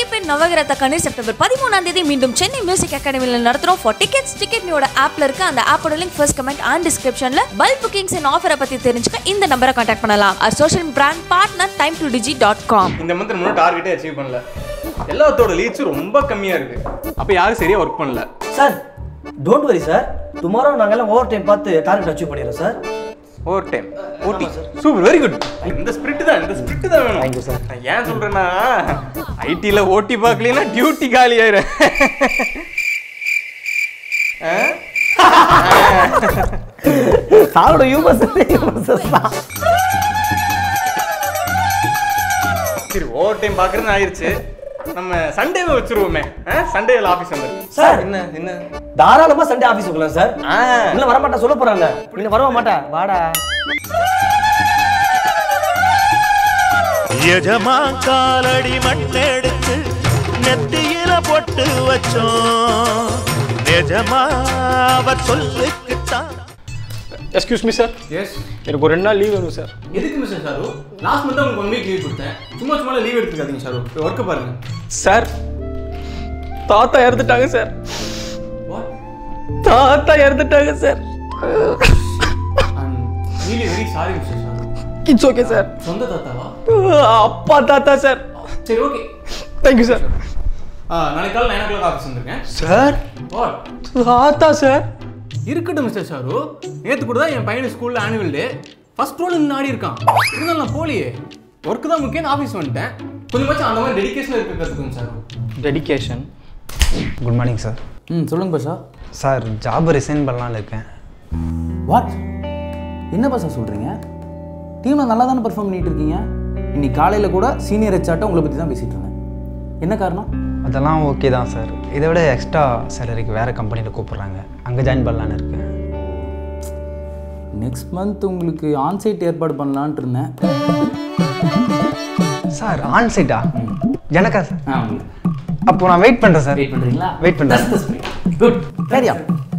பெண் நவகிரத கண்ணீர் செப்டம்பர் பதிமூணாம் தேதி மீண்டும் சென்னை மியூசிக் அகாடமியில் நடத்துறோம் ஃபார் டிக்கெட்ஸ் டிக்கெட் நியோட ஆப்ல இருக்க அந்த ஆப்போட லிங்க் ஃபர்ஸ்ட் கமெண்ட் அண்ட் டிஸ்கிரிப்ஷன்ல பல்க் புக்கிங்ஸ் அண்ட் ஆஃபரை பத்தி தெரிஞ்சுக்க இந்த நம்பரை கான்டாக்ட் பண்ணலாம் or social brand partner time to digi dot com இந்த மந்த் நம்ம டார்கெட்டே அச்சீவ் பண்ணல எல்லாத்தோட லீட்ஸும் ரொம்ப கம்மியா இருக்கு அப்ப யாரும் சரியா ஒர்க் பண்ணல sir don't worry sir tomorrow நாங்கெல்லாம் ஓவர் டைம் பார்த்து டார்கெட் அச்சீவ் பண்ணிடுறோம் சார் ஓவர் டைம் ஓட்டி சூப்பர் வெரி குட் இந்த ஸ்பிரிட் தான் இந்த ஸ்பிரிட் தான் வேணும் Thank you, sir. நான் ஏன் சொல்றேன்னா ஐடில ஓட்டி பார்க்கலனா டியூட்டி காலி ஆயிரும் ஆ? சாரோட யூமர்ஸ் யூமர்ஸ் தான் சரி ஓவர் டைம் பார்க்கறது ஆயிருச்சு நம்ம சண்டேவை வச்சிருவோமே சண்டேல ஆபீஸ் வந்து சார். என்ன என்ன தாராளமா சண்டே ஆபீஸ் உக்கலாம் சார் ஆ. இல்ல வர மாட்டா சொல்ல போறாங்க இல்ல வரவ மாட்டா வாடா எஜமா காலடி மண்ணெடுத்து நெத்தியில பொட்டு வச்சோம் நிஜமா அவர் சொல்லுக்குத்தான் எக்ஸ்கியூஸ் மீ சார் எஸ் எனக்கு ஒரு ரெண்டு நாள் லீவ் வேணும் சார் எதுக்கு மிஸ்டர் சாரு லாஸ்ட் மந்த் உங்களுக்கு ஒன் வீக் லீவ் கொடுத்தேன் சும்மா சும்மா லீவ் எடுத்துக்காதீங்க சாரு ஒர்க்கை பாருங்க சார் தாத்தா இறந்துட்டாங்க சார் வாட் தாத்தா இறந்துட்டாங்க sir and really very sorry mister Charu it's okay sir சொந்த தாத்தாவா அப்பா தாத்தா சார் சரி ஓகே தேங்க்யூ சார் நாளைக்கு காலை நைன் ஓ கிளாக் ஆஃபீஸ் வந்திருக்கேன் சார் வாட் தாத்தா சார் இருக்கட்டும் மிஸ்டர் சாரு நேற்று கூட தான் என் பையன் ஸ்கூலில் ஆனுவல் டே ஃபர்ஸ்ட் ரோல் நின்று ஆடி இருக்கான் இருந்தாலும் நான் போலியே ஒர்க்கு தான் முக்கியம் ஆஃபீஸ் வந்துட்டேன் கொஞ்சமாச்சும் அந்த மாதிரி டெடிகேஷன் இருக்க கற்றுக்கோங்க sir dedication good morning sir ம் சொல்லுங்க பாஷா சார் ஜாப் ரிசைன் பண்ணலாம்னு இருக்கேன் வாட் என்ன பாசா சொல்கிறீங்க டீமில் நல்லா தானே பர்ஃபார்ம் பண்ணிட்டு இருக்கீங்க இன்னைக்கு காலையில் கூட சீனியர் ஹெச்ஆர்ட்ட உங்களை பற்றி தான் பேசிகிட்டு இருந்தேன் என்ன காரணம் அதெல்லாம் ஓகே தான் சார் இதை விட எக்ஸ்ட்ரா சேலரிக்கு வேறு கம்பெனியில் கூப்பிட்றாங்க அங்கே ஜாயின் பண்ணலான்னு இருக்கேன் நெக்ஸ்ட் மந்த் உங்களுக்கு ஆன்சைட் ஏற்பாடு பண்ணலான்ட்டு இருந்தேன் சார் ஆன் சைட்டா எனக்கா சார் ஆ அப்போ நான் வெயிட் பண்ணுறேன் சார் வெயிட் பண்ணுறீங்களா வெயிட் பண்ணுறேன் குட் சரியா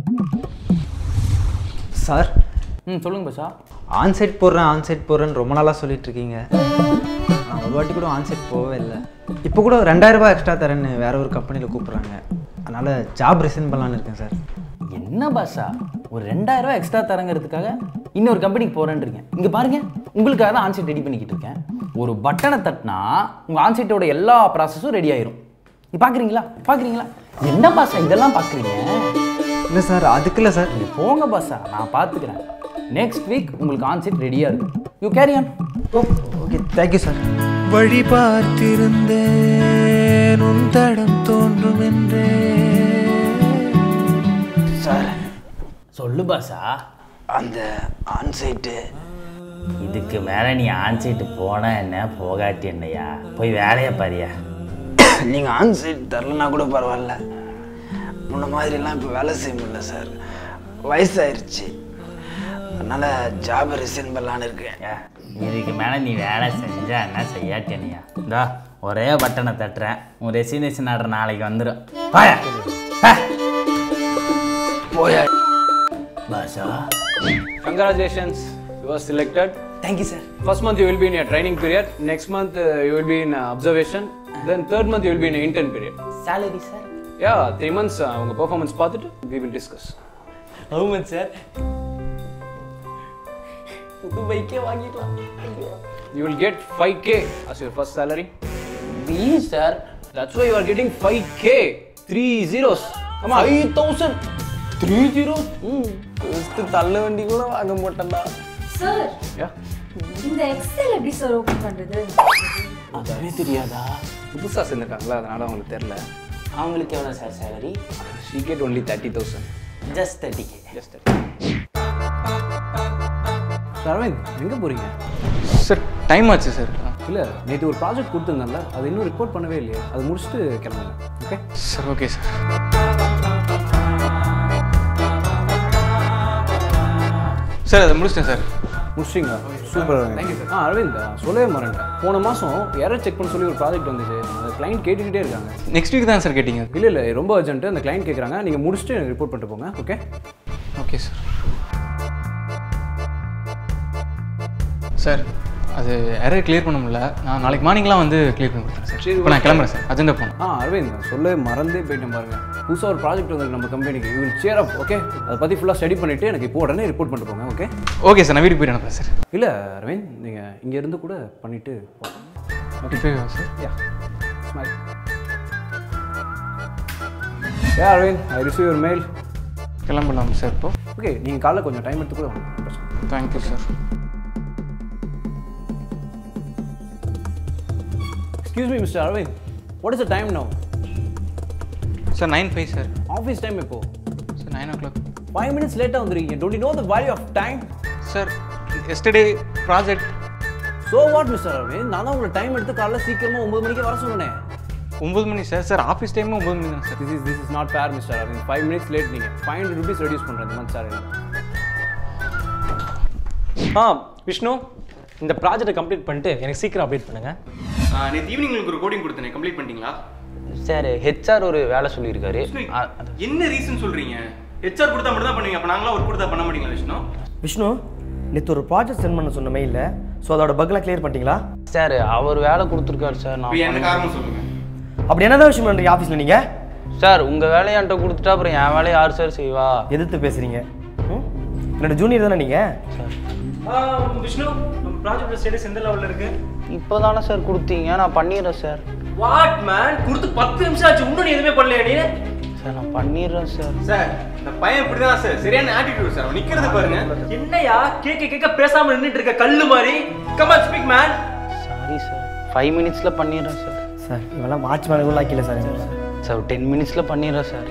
சார் ம் சொல்லுங்க பாஷா ஆன் சைட் போடுறேன் ஆன் சைட் போடுறேன்னு ரொம்ப நாளாக சொல்லிட்டு இருக்கீங்க நான் ஒரு வாட்டி கூட ஆன் சைட் போகவே இல்லை இப்போ கூட ரெண்டாயிரம் ரூபாய் எக்ஸ்ட்ரா தரேன்னு வேற ஒரு கம்பெனியில் கூப்பிட்றாங்க அதனால் ஜாப் ரிசைன் பண்ணலான்னு இருக்கேன் சார் என்ன பாஷா ஒரு ரெண்டாயிரம் ரூபாய் எக்ஸ்ட்ரா தரங்கிறதுக்காக இன்னொரு கம்பெனிக்கு போகிறேன்றீங்க இங்கே பாருங்க உங்களுக்காக தான் ஆன்சைட் ரெடி பண்ணிக்கிட்டு இருக்கேன் ஒரு பட்டனை தட்டினா உங்கள் ஆன்சைட்டோட எல்லா ப்ராசஸும் ரெடி ஆயிரும் நீ பார்க்குறீங்களா பார்க்குறீங்களா என்ன பாஷா இதெல்லாம் பார்க்குறீங்க இல்லை சார் அதுக்கு இல்லை சார் நீங்க போங்க பாஷா நான் பார்த்துக்கிறேன் நெக்ஸ்ட் வீக் உங்களுக்கு ஆன்சைட் ரெடியாக இருக்கு you carry on okay thank you sir வழி பார்த்திருந்தேன் உன் தடம் தோன்றும் என்றே சார் சொல்லு பாஷா அந்த ஆன் சைட்டு இதுக்கு மேலே நீ ஆன்சைட்டு போனா என்ன போகாட்டி என்னையா போய் வேலையை பாரியா நீங்கள் ஆன் சைட் தரலனா கூட பரவாயில்ல முன்ன மாதிரிலாம் இப்போ வேலை செய்ய முடியல சார் வயசாயிருச்சு அதனால் ஜாப் ரிசைன் பண்ணலான்னு இருக்கேன் ஏ, இதுக்கு மேலே நீ வேலை செஞ்சா என்ன செய்யாட்டி என்னையா இந்தா ஒரே பட்டனை தட்டுறேன் உன் ரெசினேஷன் ஆர்டர் நாளைக்கு வந்துடும் போயா போயா Basha Congratulations, you are selected. Thank you sir First month you will be in a training period. Next month uh, you will be in uh, observation. Then third month you will be in an intern period. Salary sir Yeah, three months uh, உங்க performance பார்த்துட்டு we will discuss. How many sir புது பைக்கே வாங்கிடலாம் You will get 5k as your first salary. Please sir That's why you are getting 5k. Three zeros. Come on. Five thousand three zero ம் first தள்ள வண்டி கூட வாங்க மாட்டேன்டா சார் Yeah. இந்த எக்ஸல் எப்படி சார் ஓபன் பண்றது அதுவே தெரியாதா புதுசாக சேர்ந்துருக்காங்களா அதனால அவங்களுக்கு தெரில அவங்களுக்கு எவ்வளோ sir salary she get only 30000 just thirty K just that. Aravind எங்கே போகிறீங்க சார் டைம் ஆச்சு சார் இல்லை நேற்று ஒரு ப்ராஜெக்ட் கொடுத்துருந்தேன்ல அது இன்னும் ரிப்போர்ட் பண்ணவே இல்லையே அது முடிச்சுட்டு கிளம்புங்க okay sir okay sir sir அதை முடிச்சிட்டேன் சார் முடிச்சிங்களா சூப்பர் தேங்க்யூ சார் ஆ அரவிந்த் சொல்லவே மறந்துட்டேன் போன மாதம் எரர் செக் பண்ண சொல்லி ஒரு ப்ராஜெக்ட் வந்துச்சு அந்த கிளைண்ட் கேட்டுக்கிட்டே இருக்காங்க நெக்ஸ்ட் வீக் தான் சார் கேட்டீங்க இல்லை இல்லை ரொம்ப அர்ஜென்ட்டு அந்த கிளைண்ட் கேட்குறாங்க நீங்கள் முடிச்சுட்டு எனக்கு ரிப்போர்ட் பண்ணிட்டு போங்க ஓகே ஓகே சார் சார் அது எரர் கிளியர் பண்ண முடியல நான் நாளைக்கு மார்னிங்லாம் வந்து கிளியர் பண்ணி கொடுத்துறேன் சார் இப்போ நான் கிளம்புறேன் சார் அஜெண்டா போகணும் ஆ அரவிந்த் நான் சொல்ல மறந்தே போயிட்டேன் பாருங்க புதுசாக ஒரு ப்ராஜெக்ட் வந்திருக்கு நம்ம கம்பெனிக்கு you will share up okay அதை பற்றி ஃபுல்லாக ஸ்டடி பண்ணிவிட்டு எனக்கு இப்போ உடனே ரிப்போர்ட் பண்ணிட்டு போங்க ஓகே ஓகே சார் நான் வீட்டுக்கு போயிட்டு அனுப்புறேன் சார் இல்லை அரவிந்த் நீங்கள் இங்கே இருந்து கூட பண்ணிவிட்டு இப்போ sir yeah smile yeah Aravind I receive your mail கிளம்பலாம் சார் இப்போ ஓகே நீங்கள் காலைல கொஞ்சம் டைம் எடுத்து கூட வாங்க பிரச்சனை thank you sir excuse me mister Aravind what is the time no sir nine five sir office time இப்போ sir nine o'clock five minutes லேட்டாக வந்துருக்கீங்க don't you know the value of time sir yesterday project so what mister Aravind நான் தான் உங்களை time எடுத்து காலைல சீக்கிரமாக ஒம்பது மணிக்கு வர சொன்னேன் ஒம்பது மணி சார் சார் ஆஃபீஸ் டைமும் ஒம்பது மணி தான் sir this is this is not fair mister Aravind five minutes late நீங்கள் ஃபைவ் ஹண்ட்ரட் ருபீஸ் ரெடியூஸ் பண்ணுறேன் இந்த மந்த் சார் ஆ விஷ்ணு இந்த ப்ராஜெக்ட்டை கம்ப்ளீட் பண்ணிட்டு எனக்கு சீக்கிரம் அப்டேட் பண்ணுங்க நேற்று ஈவினிங் உங்களுக்கு ஒரு கோடிங் கொடுத்தேன் கம்ப்ளீட் பண்ணிட்டீங்களா சார் ஹெச்ஆர் ஒரு வேலை சொல்லியிருக்காரு அ- என்ன ரீசன் சொல்றீங்க ஹெச்ஆர் கொடுத்தா மட்டும் தான் பண்ணுவீங்க அப்ப நாங்களாம் ஒரு கொடுத்தா பண்ண மாட்டீங்களா விஷ்ணு விஷ்ணு நேற்று ஒரு ப்ராஜெக்ட் சென்ட் பண்ண சொன்ன மெயிலில் ஸோ அதோட பக்லாம் கிளியர் பண்ணிட்டீங்களா சார் அவர் வேலை கொடுத்துருக்காரு சார் இப்ப நான் என்ன பண்ண- காரணம் சொல்லுங்க அப்படி என்னதான் விஷயம் பண்ணுறீங்க ஆஃபீஸில் நீங்கள் சார் உங்கள் வேலையை என்கிட்ட கொடுத்துட்டா அப்புறம் என் வேலையை யார் சார் செய்வா எதிர்த்து பேசுகிறீங்க ம் என்னோட ஜூனியர் தானே நீங்கள் விஷ்ணு நம்ம ப்ராஜெக்ட் ஸ்டேட்டஸ் எந்த லெவலில் இருக்கு இப்போ தானே சார் கொடுத்தீங்க நான் பண்ணிடுறேன் சார் வாட் மேன் கொடுத்து பத்து நிமிஷம் ஆச்சு இன்னும் நீ எதுவுமே பண்ணலையா நீ சார் நான் பண்ணிடுறேன் சார் சார் இந்த பையன் இப்படிதான் சார் சரியான ஆட்டிடியூட் சார் அவன் நிக்கிறது பாருங்க என்னையா கேட்க கேட்க பேசாம நின்னுட்டு இருக்க கல்லு மாதிரி come on speak man sorry sir five மினிட்ஸில் பண்ணிடுறேன் சார் சார் இவெல்லாம் வாட்ச்மேன் கூட ஆக்கல சார் சார் ஒரு டென் மினிட்ஸில் பண்ணிடுறேன் சார்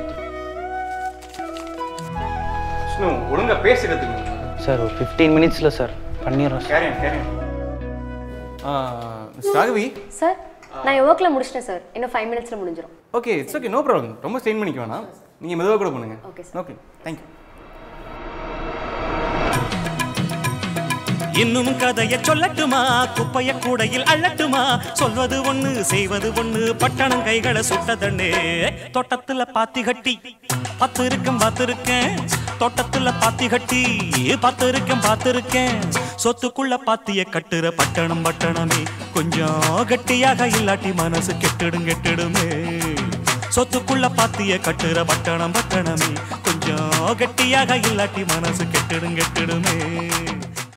விஷ்ணு ஒழுங்கா பேசுறதுக்கு சார் ஒரு ஃபிஃப்டீன் மினிட்ஸில் சார் பண்ணிடுறேன் sir carry on carry on miss Raghavi sir நான் என் ஒர்க்கில் முடிச்சிட்டேன் சார் இன்னும் ஃபைவ் மினிட்ஸில் முடிஞ்சிடும் okay it's okay no problem ரொம்ப ஸ்ட்ரெயின் பண்ணிக்க வேணாம் நீங்க மெதுவாக கூட பண்ணுங்க Okay, ஓகே தேங்க்யூ இன்னும் கதைய சொல்லட்டுமா குப்பைய கூடையில் அள்ளட்டுமா சொல்வது ஒண்ணு செய்வது ஒண்ணு பட்டணம் கைகளை சுட்டதண்ணே தோட்டத்துல பாத்தி கட்டி பத்து இருக்கும் பார்த்திருக்கேன் தோட்டத்துல பாத்தி கட்டி பத்து இருக்கும் பார்த்திருக்கேன் சொத்துக்குள்ள பாத்திய கட்டுற பட்டணம் பட்டணமே கொஞ்சம் கட்டியாக இல்லாட்டி மனசு கெட்டிடும் கெட்டிடுமே சொத்துக்குள்ள பாத்திய கட்டுற பட்டணம் பட்டணமே கொஞ்சம் கட்டியாக இல்லாட்டி மனசு கெட்டிடும் கெட்டிடுமே